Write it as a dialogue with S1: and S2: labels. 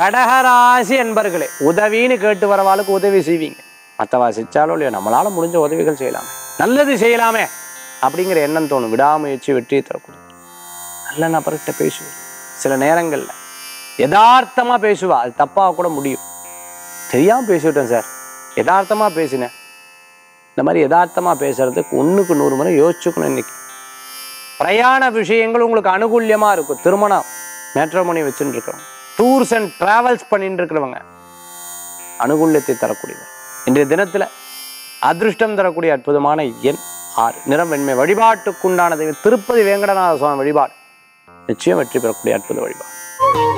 S1: கடகராசி என்பர்களே உதவின்னு கேட்டு வரவாளுக்கு உதவி செய்வீங்க மற்றவா செஞ்சாலோ இல்லையோ நம்மளால முடிஞ்ச உதவிகள் செய்யலாமே நல்லது செய்யலாமே அப்படிங்கிற எண்ணம் தோணும் விடாமுயற்சி வெற்றியை தரக்கூடிய நல்ல நபர்கிட்ட பேசுவேன் சில நேரங்கள்ல யதார்த்தமா பேசுவா அது தப்பா கூட முடியும் தெரியாம பேசிவிட்டேன் சார் யதார்த்தமா பேசினேன் இந்த மாதிரி யதார்த்தமா பேசுறதுக்கு ஒண்ணுக்கு நூறு முறை யோசிச்சுக்கணும் இன்னைக்கு பிரயாண விஷயங்கள் உங்களுக்கு அனுகூல்யமா இருக்கும் திருமணம் மேட்ரோமணி வச்சுட்டு இருக்கிறவங்க டூர்ஸ் அண்ட் டிராவல்ஸ் பண்ணிட்டு இருக்கிறவங்க அனுகூல்யத்தை தரக்கூடியது இன்றைய தினத்துல அதிர்ஷ்டம் தரக்கூடிய அற்புதமான எண் ஆறு நிறம் வெண்மை வழிபாட்டுக்குண்டான தெய்வம் திருப்பதி வேங்கடநாத சுவாமி வழிபாடு நிச்சயம் வெற்றி பெறக்கூடிய அற்புத வழிபாடு